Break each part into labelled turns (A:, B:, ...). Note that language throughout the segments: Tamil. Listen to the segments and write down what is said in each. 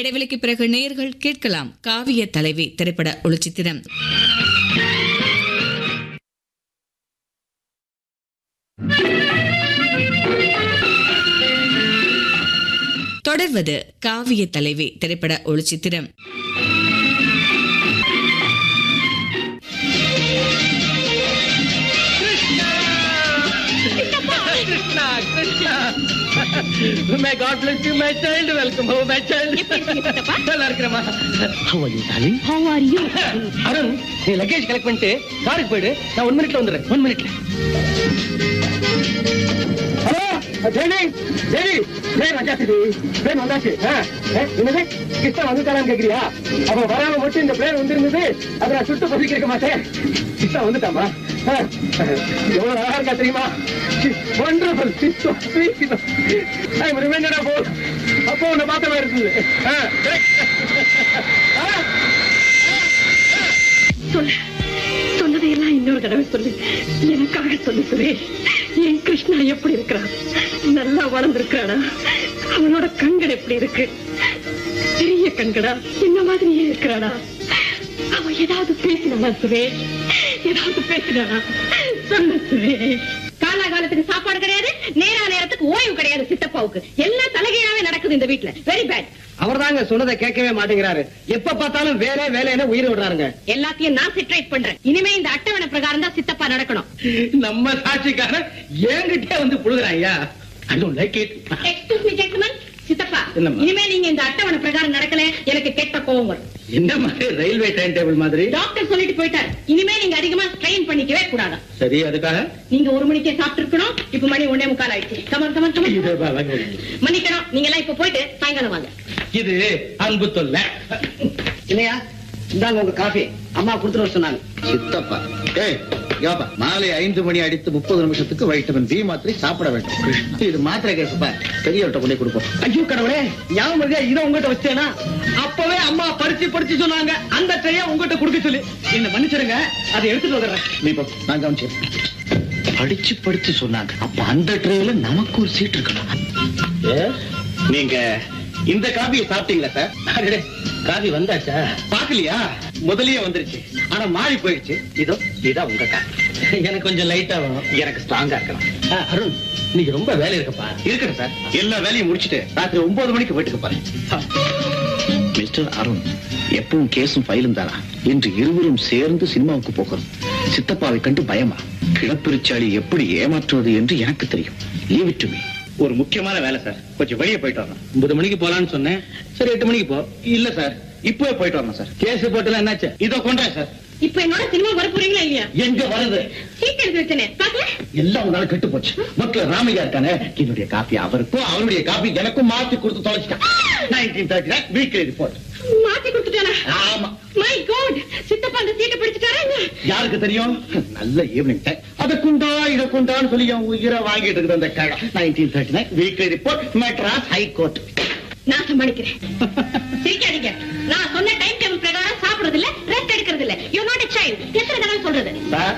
A: இடைவெளிக்கு பிறகு நேயர்கள் கேட்கலாம் காவிய தலைவி திரைப்பட ஒளிச்சித்திரம் தொடர்வது காவிய தலைவி திரைப்பட ஒளிச்சித்திரம்
B: Krishna, Krishna. May God bless you, my child. Welcome home, my child. நல்லா இருக்கிறேம்மா. How are you, darling?
C: How are you?
B: Arun நீ லக்கேஜ் கலெக்ட் பண்ணிட்டு காருக்கு போயிடு நான் ஒன் மினிட்ல வந்துடுறேன் ஒன் மினிட்ல ஹலோ தேவி தேவி ட்ரெயின் வந்தாச்சு ட்ரெயின் வந்தாச்சு ஆ, ஏ, என்னது கிருஷ்ணா வந்துட்டாரான்னு கேக்குறியா அவன் வராம மட்டும் இந்த பிளேன் வந்திருந்தது அதை நான் சுட்டு பசிக்க இருக்க மாட்டேன் கிருஷ்ணா வந்துட்டாமா ஆ, எவ்வளவு அழகா இருக்கா தெரியுமா ஒண்டர்ஃபுல் ஐ ரிமைண்டட் அப்போ அப்போ உன்னை பார்த்த மாதிரி இருந்தது ஆ, ஆ.
C: சொல்லு சொன்னதையெல்லாம் இன்னொரு தடவை சொல்லு எனக்காக சொல்லு சுரேஷ் என் கிருஷ்ணா எப்படி இருக்கிறான் நல்லா வளர்ந்திருக்கிறானா அவனோட கண்கள் எப்படி இருக்கு பெரிய கண்களா என்ன மாதிரியே இருக்கிறானா அவன் ஏதாவது பேசினானா சுரேஷ் ஏதாவது பேசினானா சொல்லு சுரேஷ் காலாகாலத்துக்கு சாப்பாடு கிடையாது நேரா நேரத்துக்கு ஓய்வு கிடையாது சித்தப்பாவுக்கு எல்லாம் தலைகீழாவே நடக்குது இந்த வீட்டுல வெரி பேட்
B: அவர்தாங்க சொன்னதை கேட்கவே மாட்டேங்கிறாரு எப்ப பார்த்தாலும் வேலை வேலைன்னு உயிர் விடுறாருங்க
C: எல்லாத்தையும் நான் சிட்ரேட் பண்றேன் இனிமே இந்த அட்டவணை பிரகாரம் தான் சித்தப்பா நடக்கணும்
B: நம்ம சாட்சிக்காரன் என்கிட்டே வந்து புழுகுறான் ஐயா I don't like it
C: excuse me gentleman சித்தப்பா
B: என்னம்மா?
C: இனிமே நீங்க இந்த அட்டவணை பிரகாரம் நடக்கல எனக்கு கெட்ட கோவம் வரும்
B: என்ன மாதிரி ரயில்வே டைம் டேபிள் மாதிரி
C: டாக்டர் சொல்லிட்டு போயிட்டார் இனிமே நீங்க அதிகமா ஸ்ட்ரெயின் பண்ணிக்கவே கூடாது
B: சரி அதுக்காக
C: நீங்க ஒரு மணிக்கே சாப்பிட்டு இருக்கணும் இப்ப மணி ஒன்னே முக்கால் ஆயிடுச்சு கமன் கமன் கமன்
B: இது வ- வ- வ-
C: மன்னிக்கணும் நீங்க எல்லாம் இப்ப போயிட்டு சாயங்காலம் வாங்க
B: இது அன்பு தொல்ல
D: இல்லையா இந்தாங்க உங்க காஃபி அம்மா கொடுத்துட்டு வர சொன்னாங்க
E: சித்தப்பா ஏய் யோபா மாலை ஐந்து மணி அடித்து முப்பது நிமிஷத்துக்கு வைட்டமின் பி மாத்திரை சாப்பிட வேண்டும் இது மாத்திரை கேசுப்பா பெரியவர்கிட்ட கொண்டு போய் கொடுப்போம்
B: ஐயோ கடவுளே ஞாபகம் இருக்கா இதை உங்ககிட்ட வச்சேனா அப்பவே அம்மா படிச்சு படிச்சு சொன்னாங்க அந்த ட்ரைய உங்ககிட்ட கொடுக்க சொல்லி என்ன மன்னிச்சிடுங்க அதை எடுத்துட்டு வந்துடுறேன்
E: நீ போ நான் கவனிச்சேன் படிச்சு படிச்சு சொன்னாங்க அப்ப அந்த ட்ரெயில நமக்கு ஒரு சீட் இருக்கணும் நீங்க இந்த காபியை சாப்பிட்டீங்களா சார்
B: அடடே, காபி வந்தாச்சா
E: பாக்கலையா முதல்லயே வந்துருச்சு ஆனா மாறி போயிடுச்சு இதோ இதான் உங்க காபி
B: எனக்கு கொஞ்சம் லைட்டா வேணும்
E: எனக்கு ஸ்ட்ராங்கா இருக்கணும்
B: ஆ, அருண் இன்னைக்கு ரொம்ப வேலை இருக்குப்பா
E: இருக்கட்டும் சார் எல்லா வேலையும் முடிச்சிட்டு ராத்திரி ஒன்பது மணிக்கு வீட்டுக்கு போறேன் மிஸ்டர் அருண் எப்பவும் கேஸும் ஃபைலும் தானா இன்று இருவரும் சேர்ந்து சினிமாவுக்கு போகிறோம் சித்தப்பாவை கண்டு பயமா கிளப்பெருச்சாளி எப்படி ஏமாற்றுவது என்று எனக்கு தெரியும் லீவ் இட் டு மீ ஒரு முக்கியமான வேலை சார் கொஞ்சம் வெளியே போயிட்டு வரணும்
B: ஒன்பது மணிக்கு போலான்னு சொன்னேன் சரி எட்டு மணிக்கு போ
E: இல்ல சார் இப்பவே போயிட்டு வரணும் சார்
B: கேஸ் போட்டுலாம் என்னாச்சு
E: இதோ கொண்டேன் சார்
C: இப்ப என்னோட சினிமா வர போறீங்களா இல்லையா
E: எங்க வருது
C: சீட் எடுத்து வச்சனே பாக்கல
E: எல்லாம் உங்களால கெட்டு போச்சு மக்கள் ராமையா இருக்கானே என்னுடைய காப்பி அவருக்கும் அவருடைய காப்பி எனக்கும் மாத்தி கொடுத்து தொலைச்சிட்டான் nineteen thirty nine weekly report
C: மாத்தி கொடுத்துட்டானா
E: ஆமா
C: மை காட் சித்தப்பா அந்த சீட்டை பிடிச்சிட்டாரா என்ன?
E: யாருக்கு தெரியும் நல்ல ஈவினிங் டைம் அதை குண்டா இதை குண்டான்னு சொல்லி என் உயிரை வாங்கிட்டு இருக்குது அந்த கடை nineteen thirty nine weekly report Madras high court
C: நான் சமாளிக்கிறேன் சிரிக்காதீங்க நான் சொன்ன டைம் டேபிள் பிரகாரம் சாப்பிடுறது இல்ல ரெஸ்ட் எடுக்கிறது இல்ல யூ நாட் a child எத்தனை தடவை சொல்றது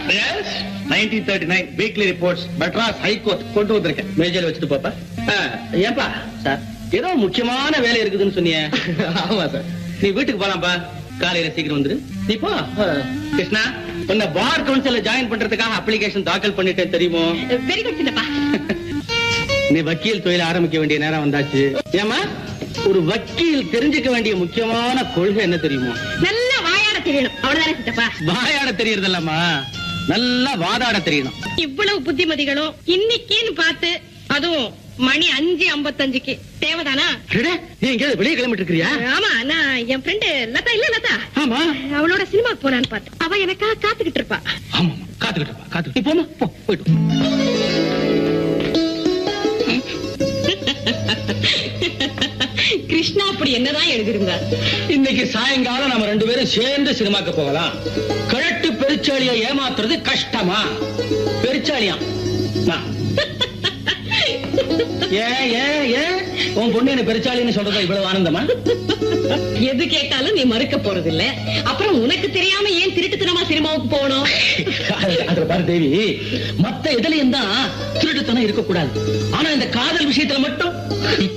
E: nineteen thirty nine weekly reports Madras high court கொண்டு வந்திருக்கேன்
B: மேஜையில வச்சுட்டு போப்பா ஆ, ஏன்பா சார் ஏதோ முக்கியமான வேலை இருக்குதுன்னு சொன்னியே
E: ஆமா சார்
B: நீ வீட்டுக்கு போலாம்ப்பா காலையில சீக்கிரம் வந்துரு நீ போ கிருஷ்ணா உன்னை பார் கவுன்சில்ல ஜாயின் பண்றதுக்காக அப்ளிகேஷன் தாக்கல் பண்ணிட்டேன் தெரியுமோ
C: வெரி குட் சின்னப்பா
B: நீ வக்கீல் தொழில் ஆரம்பிக்க வேண்டிய நேரம் வந்தாச்சு ஏமா ஒரு வக்கீல் தெரிஞ்சுக்க வேண்டிய முக்கியமான கொள்கை என்ன தெரியுமோ
C: நல்லா வாயாட தெரியணும் அவ்வளவுதானே சித்தப்பா
B: வாயாட தெரியறதில்லம்மா நல்லா வாதாட தெரியணும்
C: இவ்வளவு புத்திமதிகளும் இன்னைக்குன்னு பார்த்து அதுவும் மணி அஞ்சு ஐம்பத்தஞ்சுக்கு தேவைதானா
B: அடடே, நீ எங்கேயாவது வெளியே கிளம்பிட்டு இருக்கிறியா
C: ஆமா நான் என் ஃப்ரெண்டு லதா இல்ல லதா
B: ஆமா
C: அவளோட சினிமாக்கு போலான்னு பார்த்தேன் அவ எனக்காக காத்துக்கிட்டு இருப்பா
B: ஆமா காத்துக்கிட்டு வா, காத்துக்கிட்டு நீ போமா போ போயிட்டு வா.
C: கிருஷ்ணா அப்படி என்னதான் எழுதிருந்தார்
B: இன்னைக்கு சாயங்காலம் நம்ம ரெண்டு பேரும் சேர்ந்து சினிமாக்கு போகலாம் கழட்டு பெருச்சாளிய ஏமாத்துறது கஷ்டமா பெருச்சாளியா நான். ஏன் ஏன் ஏன் உன் பொண்ணு என்ன பெருச்சாளின்னு சொல்றது இவ்வளவு ஆனந்தமா
C: எது கேட்டாலும் நீ மறுக்க போறது இல்ல அப்புறம் உனக்கு தெரியாம ஏன் திருட்டுத்தனமா சினிமாவுக்கு போகணும்
B: அது- அதுல பாரு தேவி மத்த எதுலயும் தான் திருட்டுத்தனம் இருக்கக்கூடாது ஆனா இந்த காதல் விஷயத்துல மட்டும்